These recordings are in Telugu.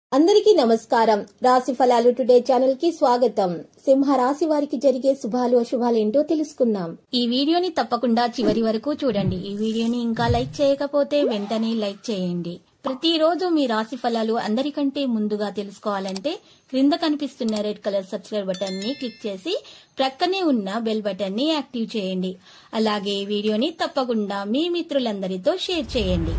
అందరికీ నమస్కారం రాశి ఫలాలు టుడే ఛానల్ కి స్వాగతం సింహ రాశి వారికి జరిగే శుభాలు అశుభాలు ఏంటో తెలుసుకుందాం ఈ వీడియోని తప్పకుండా చివరి వరకు చూడండి ఈ వీడియోని ఇంకా లైక్ చేయకపోతే వెంటనే లైక్ చేయండి ప్రతిరోజు మీ రాశి ఫలాలు అందరికంటే ముందుగా తెలుసుకోవాలంటే క్రింద కనిపిస్తున్న రెడ్ కలర్ సబ్స్క్రైబ్ బటన్ ని క్లిక్ చేసి ప్రక్కనే ఉన్న బెల్ బటన్ ని యాక్టివ్ చేయండి అలాగే ఈ వీడియోని తప్పకుండా మీ మిత్రులందరితో షేర్ చేయండి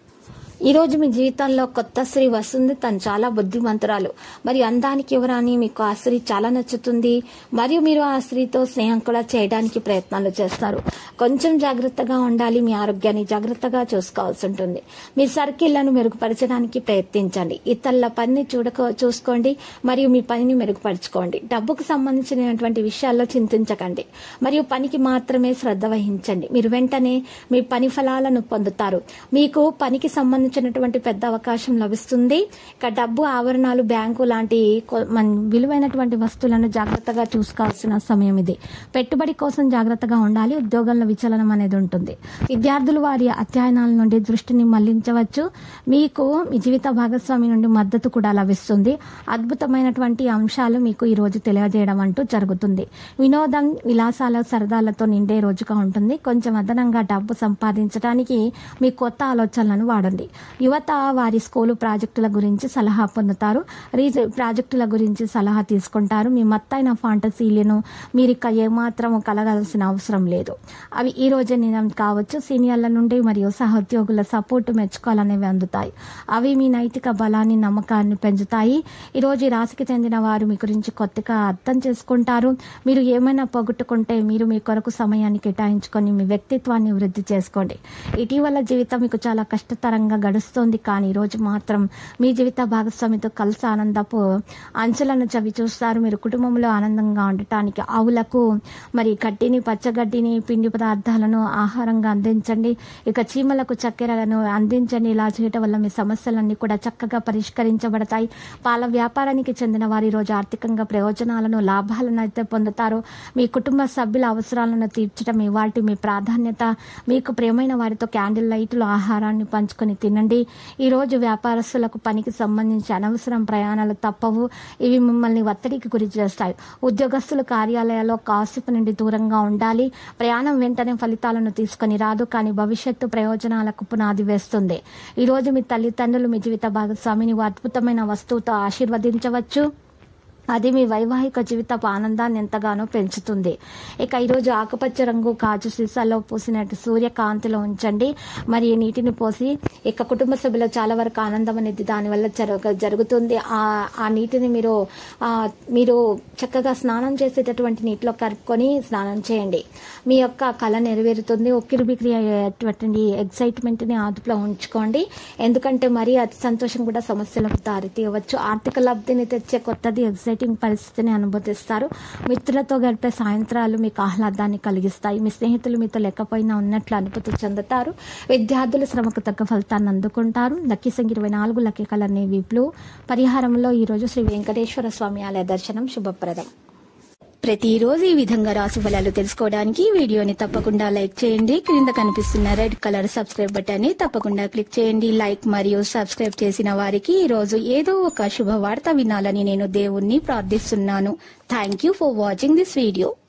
ఈ రోజు మీ జీవితంలో కొత్త స్త్రీ వస్తుంది తను చాలా బుద్ధిమంతురాలు మరియు అందానికి ఎవరని మీకు ఆ స్త్రీ చాలా నచ్చుతుంది మరియు మీరు ఆ స్త్రీతో స్నేహం కూడా చేయడానికి ప్రయత్నాలు చేస్తారు కొంచెం జాగ్రత్తగా ఉండాలి మీ ఆరోగ్యాన్ని జాగ్రత్తగా చూసుకోవాల్సి ఉంటుంది మీ సర్కిళ్లను మెరుగుపరచడానికి ప్రయత్నించండి ఇతరుల పనిని చూడక చూసుకోండి మరియు మీ పనిని మెరుగుపరచుకోండి డబ్బుకు సంబంధించినటువంటి విషయాల్లో చింతించకండి మరియు పనికి మాత్రమే శ్రద్ధ వహించండి మీరు వెంటనే మీ పని ఫలాలను పొందుతారు మీకు పనికి సంబంధించినటువంటి పెద్ద అవకాశం లభిస్తుంది ఇక డబ్బు ఆభరణాలు బ్యాంకు లాంటి కొ- మన విలువైనటువంటి వస్తువులను జాగ్రత్తగా చూసుకోవాల్సిన సమయం ఇది పెట్టుబడి కోసం జాగ్రత్తగా ఉండాలి ఉద్యోగంలో విచలనం అనేది ఉంటుంది విద్యార్థులు వారి అధ్యయనాల నుండి దృష్టిని మళ్లించవచ్చు మీకు మీ జీవిత భాగస్వామి నుండి మద్దతు కూడా లభిస్తుంది అద్భుతమైనటువంటి అంశాలు మీకు ఈ రోజు తెలియజేయడం అంటూ జరుగుతుంది వినోదం విలాసాల సరదాలతో నిండే రోజుగా ఉంటుంది కొంచెం అదనంగా డబ్బు సంపాదించడానికి మీ కొత్త ఆలోచనలను వాడండి యువత వారి స్కూలు ప్రాజెక్టుల గురించి సలహా పొందుతారు రీజ ప్రాజెక్టుల గురించి సలహా తీసుకుంటారు మీ మత్తైన ఫాంటసీలను మీరు ఇక ఏమాత్రం కలగాల్సిన అవసరం లేదు అవి ఈ రోజే నిజం కావచ్చు సీనియర్ల నుండి మరియు సహోద్యోగుల సపోర్ట్ మెచ్చుకోవాలనేవి అందుతాయి అవి మీ నైతిక బలాన్ని నమ్మకాన్ని పెంచుతాయి ఈ రోజు ఈ రాశికి చెందిన వారు మీ గురించి కొత్తగా అర్థం చేసుకుంటారు మీరు ఏమైనా పోగొట్టుకుంటే మీరు మీ కొరకు సమయాన్ని కేటాయించుకొని మీ వ్యక్తిత్వాన్ని వృద్ధి చేసుకోండి ఇటీవల జీవితం మీకు చాలా కష్టతరంగా గడుస్తోంది కానీ ఈ రోజు మాత్రం మీ జీవిత భాగస్వామితో కలిసి ఆనందపు అంచులను చవి చూస్తారు మీరు కుటుంబంలో ఆనందంగా ఉండటానికి ఆవులకు మరి గడ్డిని పచ్చగడ్డిని పిండి పదార్థాలను ఆహారంగా అందించండి ఇక చీమలకు చక్కెరను అందించండి ఇలా చేయటం వల్ల మీ సమస్యలన్నీ కూడా చక్కగా పరిష్కరించబడతాయి పాల వ్యాపారానికి చెందిన వారి రోజు ఆర్థికంగా ప్రయోజనాలను లాభాలను అయితే పొందుతారు మీ కుటుంబ సభ్యుల అవసరాలను తీర్చడం ఇవాటి మీ ప్రాధాన్యత మీకు ప్రియమైన వారితో క్యాండిల్ లైట్లు ఆహారాన్ని పంచుకొని తినండి ఈ రోజు వ్యాపారస్తులకు పనికి సంబంధించి అనవసరం ప్రయాణాలు తప్పవు ఇవి మిమ్మల్ని ఒత్తిడికి గురి చేస్తాయి ఉద్యోగస్తులు కార్యాలయాల్లో కాసిపు నుండి దూరంగా ఉండాలి ప్రయాణం వెంటనే ఫలితాలను తీసుకొని రాదు కానీ భవిష్యత్తు ప్రయోజనాలకు పునాది వేస్తుంది ఈ రోజు మీ తల్లిదండ్రులు మీ జీవిత భాగస్వామిని ఓ అద్భుతమైన వస్తువుతో ఆశీర్వదించవచ్చు అది మీ వైవాహిక జీవితపు ఆనందాన్ని ఎంతగానో పెంచుతుంది ఇక ఈరోజు ఆకుపచ్చ రంగు కాజు సీసాలో పూసినట్టు సూర్యకాంతిలో ఉంచండి మరి ఈ నీటిని పోసి ఇక కుటుంబ సభ్యులు చాలా వరకు ఆనందం అనేది దానివల్ల జరగ జరుగుతుంది ఆ ఆ నీటిని మీరు ఆ, మీరు చక్కగా స్నానం చేసేటటువంటి నీటిలో కలుపుకొని స్నానం చేయండి మీ యొక్క కళ నెరవేరుతుంది ఉక్కిరి బిక్కిరి అయ్యేటువంటి ఎగ్జైట్మెంట్ని అదుపులో ఉంచుకోండి ఎందుకంటే మరీ అతి సంతోషం కూడా సమస్యలకు దారితీయవచ్చు ఆర్థిక లబ్ధిని తెచ్చే కొత్తది ఎగ్జైటింగ్ పరిస్థితిని అనుభూతిస్తారు మిత్రులతో గడిపే సాయంత్రాలు మీకు ఆహ్లాదాన్ని కలిగిస్తాయి మీ స్నేహితులు మీతో లేకపోయినా ఉన్నట్లు అనుభూతి చెందుతారు విద్యార్థులు శ్రమకు తగ్గ ఫలితాన్ని అందుకుంటారు లక్కీ సంఖ్య ఇరవై నాలుగు లక్కీ కలర్ నేవీ బ్లూ పరిహారంలో ఈ రోజు శ్రీ వెంకటేశ్వర స్వామి ఆలయ దర్శనం శుభప్రదం ప్రతిరోజు ఈ విధంగా రాశి ఫలాలు తెలుసుకోవడానికి ఈ వీడియోని తప్పకుండా లైక్ చేయండి క్రింద కనిపిస్తున్న రెడ్ కలర్ సబ్స్క్రైబ్ బటన్ ని తప్పకుండా క్లిక్ చేయండి లైక్ మరియు సబ్స్క్రైబ్ చేసిన వారికి ఈ రోజు ఏదో ఒక శుభవార్త వినాలని నేను దేవుణ్ణి ప్రార్థిస్తున్నాను thank you for watching this video